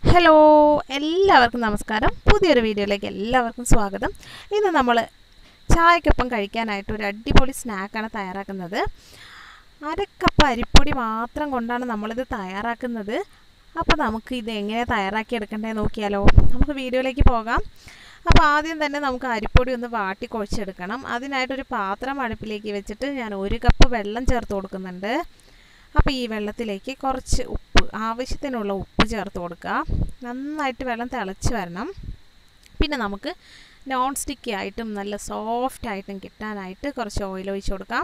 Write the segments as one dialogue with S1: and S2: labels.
S1: hello എല്ലാവർക്കും നമസ്കാരം പുതിയൊരു വീഡിയോയിലേക്ക് എല്ലാവർക്കും സ്വാഗതം ഇന്ന് നമ്മൾ ചായക്കൊപ്പം കഴിക്കാനായിട്ട് ഒരു അടിപൊളി സ്നാക്കാണ് തയ്യാറാക്കുന്നത് അരക്കപ്പ് അരിപ്പൊടി മാത്രം കൊണ്ടാണ് നമ്മളിത് തയ്യാറാക്കുന്നത് അപ്പോൾ നമുക്ക് ഇത് എങ്ങനെ തയ്യാറാക്കി എടുക്കണ്ടേ നോക്കിയാലോ നമുക്ക് വീഡിയോയിലേക്ക് പോകാം അപ്പോൾ ആദ്യം തന്നെ നമുക്ക് അരിപ്പൊടി ഒന്ന് വാട്ടി കുഴച്ചെടുക്കണം അതിനായിട്ടൊരു പാത്രം അടുപ്പിലേക്ക് വെച്ചിട്ട് ഞാൻ ഒരു കപ്പ് വെള്ളം ചേർത്ത് കൊടുക്കുന്നുണ്ട് അപ്പോൾ ഈ വെള്ളത്തിലേക്ക് കുറച്ച് ഉപ്പ് ആവശ്യത്തിനുള്ള ഉപ്പ് ചേർത്ത് കൊടുക്കുക നന്നായിട്ട് വെള്ളം തിളച്ച് വരണം പിന്നെ നമുക്ക് നോൺ സ്റ്റിക്കി ആയിട്ടും നല്ല സോഫ്റ്റ് ആയിട്ടും കിട്ടാനായിട്ട് കുറച്ച് ഓയിൽ ഒഴിച്ച് കൊടുക്കാം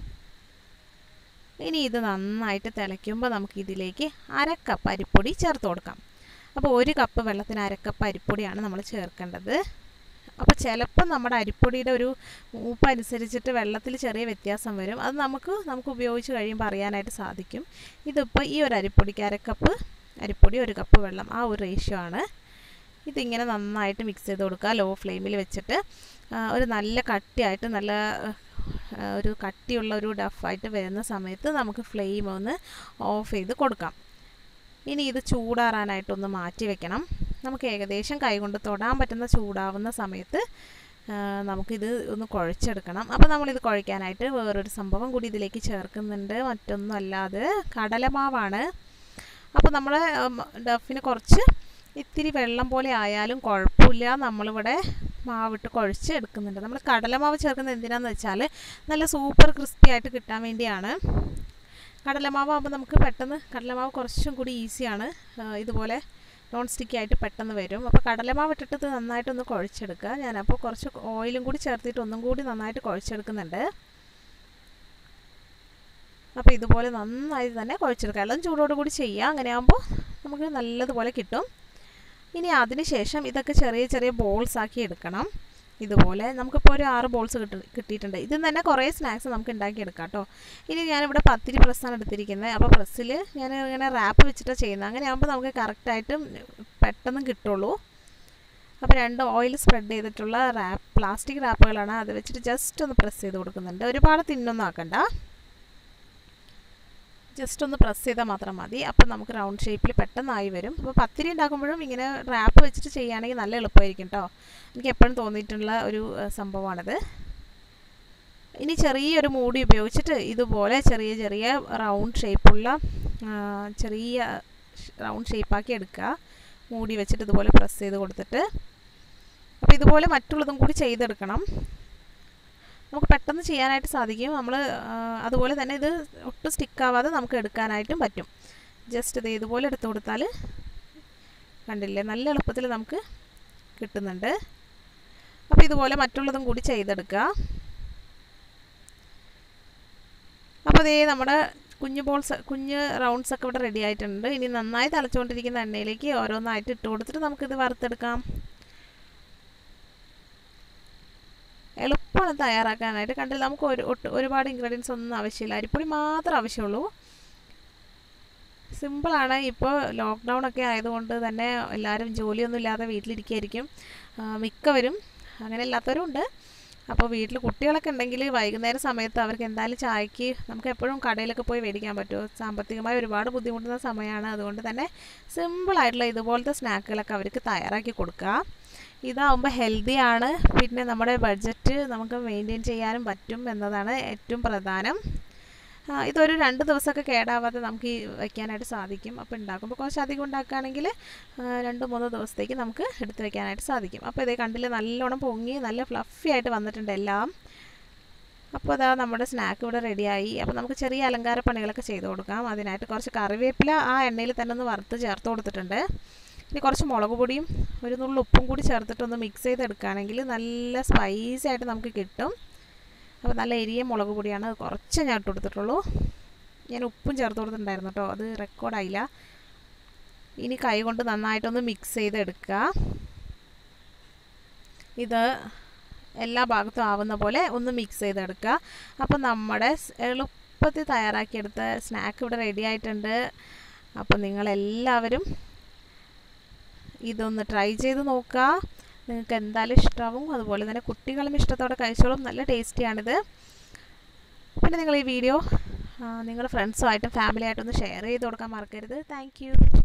S1: ഇനി ഇത് നന്നായിട്ട് തിളയ്ക്കുമ്പോൾ നമുക്ക് ഇതിലേക്ക് അരക്കപ്പ് അരിപ്പൊടി ചേർത്ത് കൊടുക്കാം അപ്പോൾ ഒരു കപ്പ് വെള്ളത്തിന് അരക്കപ്പ് അരിപ്പൊടിയാണ് നമ്മൾ ചേർക്കേണ്ടത് അപ്പോൾ ചിലപ്പോൾ നമ്മുടെ അരിപ്പൊടിയുടെ ഒരു മൂപ്പ് അനുസരിച്ചിട്ട് വെള്ളത്തിൽ ചെറിയ വ്യത്യാസം വരും അത് നമുക്ക് നമുക്ക് ഉപയോഗിച്ച് കഴിയുമ്പോൾ അറിയാനായിട്ട് സാധിക്കും ഇതിപ്പോൾ ഈ ഒരു അരിപ്പൊടിക്ക് അരക്കപ്പ് അരിപ്പൊടി ഒരു കപ്പ് വെള്ളം ആ ഒരു റേഷ്യോ ആണ് ഇതിങ്ങനെ നന്നായിട്ട് മിക്സ് ചെയ്ത് കൊടുക്കുക ലോ ഫ്ലെയിമിൽ വെച്ചിട്ട് ഒരു നല്ല കട്ടിയായിട്ട് നല്ല ഒരു കട്ടിയുള്ള ഒരു ഡഫായിട്ട് വരുന്ന സമയത്ത് നമുക്ക് ഫ്ലെയിം ഒന്ന് ഓഫ് ചെയ്ത് കൊടുക്കാം ഇനി ഇത് ചൂടാറാനായിട്ടൊന്ന് മാറ്റി വെക്കണം നമുക്ക് ഏകദേശം കൈകൊണ്ട് തൊടാൻ പറ്റുന്ന ചൂടാവുന്ന സമയത്ത് നമുക്കിത് ഒന്ന് കുഴച്ചെടുക്കണം അപ്പോൾ നമ്മളിത് കുഴയ്ക്കാനായിട്ട് വേറൊരു സംഭവം കൂടി ഇതിലേക്ക് ചേർക്കുന്നുണ്ട് മറ്റൊന്നും അല്ലാതെ കടലമാവാണ് അപ്പോൾ നമ്മൾ ഡഫിന് കുറച്ച് ഇത്തിരി വെള്ളം പോലെ ആയാലും കുഴപ്പമില്ല നമ്മളിവിടെ മാവിട്ട് കുഴച്ച് എടുക്കുന്നുണ്ട് നമ്മൾ കടലമാവ് ചേർക്കുന്നത് എന്തിനാന്ന് വെച്ചാൽ നല്ല സൂപ്പർ ക്രിസ്പി ആയിട്ട് കിട്ടാൻ വേണ്ടിയാണ് കടലമാവ് ആകുമ്പോൾ നമുക്ക് പെട്ടെന്ന് കടലമാവ് കുറച്ചും കൂടി ഈസിയാണ് ഇതുപോലെ നോൺ സ്റ്റിക്കി ആയിട്ട് പെട്ടെന്ന് വരും അപ്പോൾ കടലമാവ് ഇട്ടിട്ട് ഇത് നന്നായിട്ടൊന്ന് കുഴച്ചെടുക്കുക ഞാനപ്പോൾ കുറച്ച് ഓയിലും കൂടി ചേർത്തിട്ട് ഒന്നും കൂടി നന്നായിട്ട് കുഴച്ചെടുക്കുന്നുണ്ട് അപ്പോൾ ഇതുപോലെ നന്നായി തന്നെ കുഴച്ചെടുക്കുക എല്ലാം ചൂടോട് കൂടി ചെയ്യുക അങ്ങനെ ആകുമ്പോൾ നമുക്ക് നല്ലതുപോലെ കിട്ടും ഇനി അതിന് ശേഷം ഇതൊക്കെ ചെറിയ ചെറിയ ബോൾസ് ആക്കി എടുക്കണം ഇതുപോലെ നമുക്കിപ്പോൾ ഒരു ആറ് ബോൾസ് കിട്ടി കിട്ടിയിട്ടുണ്ട് ഇതിൽ തന്നെ കുറേ സ്നാക്സ് നമുക്ക് ഉണ്ടാക്കിയെടുക്കാം കേട്ടോ ഇനി ഞാനിവിടെ പത്തിരി പ്രസ്സാണ് എടുത്തിരിക്കുന്നത് അപ്പോൾ പ്രസ്സിൽ ഞാൻ ഇങ്ങനെ റാപ്പ് വെച്ചിട്ടാണ് ചെയ്യുന്നത് അങ്ങനെ ആകുമ്പോൾ നമുക്ക് കറക്റ്റായിട്ട് പെട്ടെന്ന് കിട്ടുള്ളൂ അപ്പോൾ രണ്ട് ഓയിൽ സ്പ്രെഡ് ചെയ്തിട്ടുള്ള റാപ്പ് പ്ലാസ്റ്റിക് റാപ്പുകളാണ് അത് വെച്ചിട്ട് ജസ്റ്റ് ഒന്ന് പ്രസ് ചെയ്ത് കൊടുക്കുന്നുണ്ട് ഒരുപാട് തിന്നൊന്നും ആക്കണ്ട ജസ്റ്റ് ഒന്ന് പ്രസ് ചെയ്താൽ മാത്രം മതി അപ്പോൾ നമുക്ക് റൗണ്ട് ഷേപ്പിൽ പെട്ടെന്നായി വരും അപ്പോൾ പത്തിരി ഉണ്ടാക്കുമ്പോഴും ഇങ്ങനെ റാപ്പ് വെച്ചിട്ട് ചെയ്യുകയാണെങ്കിൽ നല്ല എളുപ്പമായിരിക്കും കേട്ടോ എനിക്ക് എപ്പോഴും തോന്നിയിട്ടുള്ള ഒരു സംഭവമാണിത് ഇനി ചെറിയൊരു മൂടി ഉപയോഗിച്ചിട്ട് ഇതുപോലെ ചെറിയ ചെറിയ റൗണ്ട് ഷേപ്പുള്ള ചെറിയ റൗണ്ട് ഷേപ്പാക്കി എടുക്കുക മൂടി വെച്ചിട്ട് ഇതുപോലെ പ്രസ് ചെയ്ത് കൊടുത്തിട്ട് അപ്പോൾ ഇതുപോലെ മറ്റുള്ളതും കൂടി ചെയ്തെടുക്കണം നമുക്ക് പെട്ടെന്ന് ചെയ്യാനായിട്ട് സാധിക്കും നമ്മൾ അതുപോലെ തന്നെ ഇത് ഒട്ടും സ്റ്റിക്കാവാതെ നമുക്ക് എടുക്കാനായിട്ടും പറ്റും ജസ്റ്റ് ഇത് ഇതുപോലെ എടുത്തു കൊടുത്താൽ കണ്ടില്ലേ നല്ല എളുപ്പത്തിൽ നമുക്ക് കിട്ടുന്നുണ്ട് അപ്പോൾ ഇതുപോലെ മറ്റുള്ളതും കൂടി ചെയ്തെടുക്കുക അപ്പോൾ ഇതേ നമ്മുടെ കുഞ്ഞു ബോൾസ് കുഞ്ഞ് റൗണ്ട്സ് ഒക്കെ ഇവിടെ റെഡി ആയിട്ടുണ്ട് ഇനി നന്നായി തിളച്ചുകൊണ്ടിരിക്കുന്ന എണ്ണയിലേക്ക് ഓരോന്നായിട്ട് ഇട്ട് കൊടുത്തിട്ട് നമുക്കിത് വറുത്തെടുക്കാം എളുപ്പമാണ് തയ്യാറാക്കാനായിട്ട് കണ്ടില്ല നമുക്ക് ഒരു ഒരുപാട് ഇൻഗ്രീഡിയൻസ് ഒന്നും ആവശ്യമില്ല അരിപ്പൊടി മാത്രം ആവശ്യമുള്ളൂ സിമ്പിളാണ് ഇപ്പോൾ ലോക്ക്ഡൗൺ ഒക്കെ ആയതുകൊണ്ട് തന്നെ എല്ലാവരും ജോലിയൊന്നും ഇല്ലാതെ വീട്ടിലിരിക്കുകയായിരിക്കും മിക്കവരും അങ്ങനെ ഇല്ലാത്തവരും ഉണ്ട് അപ്പോൾ വീട്ടിൽ കുട്ടികളൊക്കെ ഉണ്ടെങ്കിൽ വൈകുന്നേരം സമയത്ത് അവർക്ക് എന്തായാലും ചായക്ക് നമുക്ക് എപ്പോഴും കടയിലൊക്കെ പോയി മേടിക്കാൻ പറ്റുമോ സാമ്പത്തികമായി ഒരുപാട് ബുദ്ധിമുട്ടുന്ന സമയമാണ് അതുകൊണ്ട് തന്നെ സിമ്പിളായിട്ടുള്ള ഇതുപോലത്തെ സ്നാക്കുകളൊക്കെ അവർക്ക് തയ്യാറാക്കി കൊടുക്കുക ഇതാവുമ്പോൾ ഹെൽത്തിയാണ് പിന്നെ നമ്മുടെ ബഡ്ജറ്റ് നമുക്ക് മെയിൻറ്റെയിൻ ചെയ്യാനും പറ്റും എന്നതാണ് ഏറ്റവും പ്രധാനം ഇതൊരു രണ്ട് ദിവസമൊക്കെ കേടാവാതെ നമുക്ക് ഈ വയ്ക്കാനായിട്ട് സാധിക്കും അപ്പോൾ ഉണ്ടാക്കുമ്പോൾ കുറച്ച് അധികം ഉണ്ടാക്കുകയാണെങ്കിൽ രണ്ട് മൂന്ന് ദിവസത്തേക്ക് നമുക്ക് എടുത്ത് വയ്ക്കാനായിട്ട് സാധിക്കും അപ്പോൾ ഇതേ കണ്ടില്ല നല്ലോണം പൊങ്ങി നല്ല ഫ്ലഫി ആയിട്ട് വന്നിട്ടുണ്ട് എല്ലാം അപ്പോൾ അതാ നമ്മുടെ സ്നാക്ക് ഇവിടെ റെഡിയായി അപ്പോൾ നമുക്ക് ചെറിയ അലങ്കാര പണികളൊക്കെ ചെയ്ത് കൊടുക്കാം അതിനായിട്ട് കുറച്ച് കറിവേപ്പില ആ എണ്ണയിൽ തന്നെ ഒന്ന് വറുത്ത് ചേർത്ത് കൊടുത്തിട്ടുണ്ട് ഇനി കുറച്ച് മുളക് പൊടിയും ഒരു നുള്ളു ഉപ്പും കൂടി ചേർത്തിട്ടൊന്ന് മിക്സ് ചെയ്തെടുക്കുകയാണെങ്കിൽ നല്ല സ്പൈസി ആയിട്ട് നമുക്ക് കിട്ടും അപ്പോൾ നല്ല എരിയ മുളക് പൊടിയാണ് അത് കുറച്ച് ഞാൻ ഇട്ട് കൊടുത്തിട്ടുള്ളൂ ഞാൻ ഉപ്പും ചേർത്ത് കൊടുത്തിട്ടുണ്ടായിരുന്നു കേട്ടോ അത് റെക്കോർഡായില്ല ഇനി കൈ കൊണ്ട് നന്നായിട്ടൊന്ന് മിക്സ് ചെയ്തെടുക്കുക ഇത് എല്ലാ ഭാഗത്തും ആവുന്ന പോലെ ഒന്ന് മിക്സ് ചെയ്തെടുക്കുക അപ്പോൾ നമ്മുടെ എളുപ്പത്തിൽ തയ്യാറാക്കിയെടുത്ത സ്നാക്ക് ഇവിടെ റെഡി ആയിട്ടുണ്ട് അപ്പോൾ നിങ്ങളെല്ലാവരും ഇതൊന്ന് ട്രൈ ചെയ്ത് നോക്കുക നിങ്ങൾക്ക് എന്തായാലും ഇഷ്ടമാവും അതുപോലെ തന്നെ കുട്ടികളും ഇഷ്ടത്തോടെ കഴിച്ചോളും നല്ല ടേസ്റ്റിയാണിത് പിന്നെ നിങ്ങൾ ഈ വീഡിയോ നിങ്ങളുടെ ഫ്രണ്ട്സുമായിട്ടും ഫാമിലിയായിട്ടൊന്ന് ഷെയർ ചെയ്ത് കൊടുക്കാൻ മറക്കരുത് താങ്ക്